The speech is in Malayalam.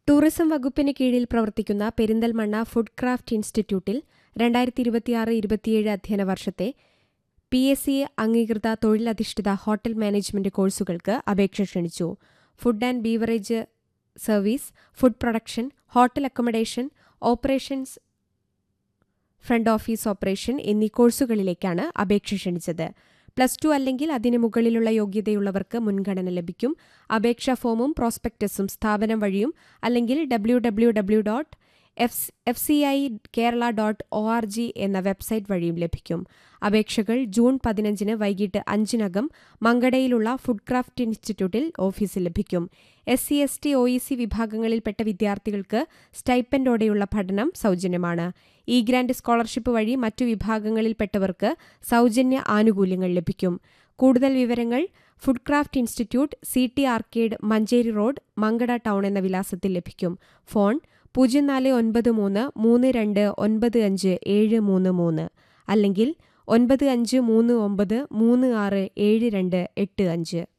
ടൂറിസം വകുപ്പിന് കീഴിൽ പ്രവർത്തിക്കുന്ന പെരിന്തൽമണ്ണ ഫുഡ് ക്രാഫ്റ്റ് ഇൻസ്റ്റിറ്റ്യൂട്ടിൽ രണ്ടായിരത്തി ഇരുപത്തിയാറ് ഇരുപത്തിയേഴ് അധ്യയന വർഷത്തെ പി എസ് സി അംഗീകൃത തൊഴിലധിഷ്ഠിത ഹോട്ടൽ മാനേജ്മെന്റ് കോഴ്സുകൾക്ക് അപേക്ഷ ക്ഷണിച്ചു food and beverage service food production hotel accommodation operations front office operation എന്നീ കോഴ്സുകളിലേക്കാണ് അപേക്ഷ ക്ഷണിച്ചത് പ്ലസ് ടു അല്ലെങ്കിൽ അതിന് മുകളിലുള്ള യോഗ്യതയുള്ളവർക്ക് മുൻഗണന ലഭിക്കും അപേക്ഷാ ഫോമും പ്രോസ്പെക്ടസും സ്ഥാപനം വഴിയും അല്ലെങ്കിൽ W W W dot F F C I Kerala dot O R G എന്ന വെബ്സൈറ്റ് വഴിയും ലഭിക്കും അപേക്ഷകൾ ജൂൺ പതിനഞ്ചിന് വൈകിട്ട് അഞ്ചിനകം മങ്കടയിലുള്ള ഫുഡ് ക്രാഫ്റ്റ് ഇൻസ്റ്റിറ്റ്യൂട്ടിൽ ഓഫീസിൽ ലഭിക്കും S C S T O E C വിഭാഗങ്ങളിൽപ്പെട്ട വിദ്യാർത്ഥികൾക്ക് സ്റ്റൈപ്പൻഡോടെയുള്ള പഠനം സൗജന്യമാണ് ഇ ഗ്രാന്റ് സ്കോളർഷിപ്പ് വഴി മറ്റു വിഭാഗങ്ങളിൽപ്പെട്ടവർക്ക് സൗജന്യ ആനുകൂല്യങ്ങൾ ലഭിക്കും കൂടുതൽ വിവരങ്ങൾ food craft institute C T arcade Manjeri road Mankada town എന്ന വിലാസത്തിൽ ലഭിക്കും ഫോൺ പൂജ്യം നാല് ഒൻപത് മൂന്ന് മൂന്ന് രണ്ട് ഒൻപത് അഞ്ച് ഏഴ് മൂന്ന് മൂന്ന് അല്ലെങ്കിൽ ഒൻപത് അഞ്ച് മൂന്ന് ഒമ്പത് മൂന്ന് ആറ് ഏഴ് രണ്ട് എട്ട് അഞ്ച്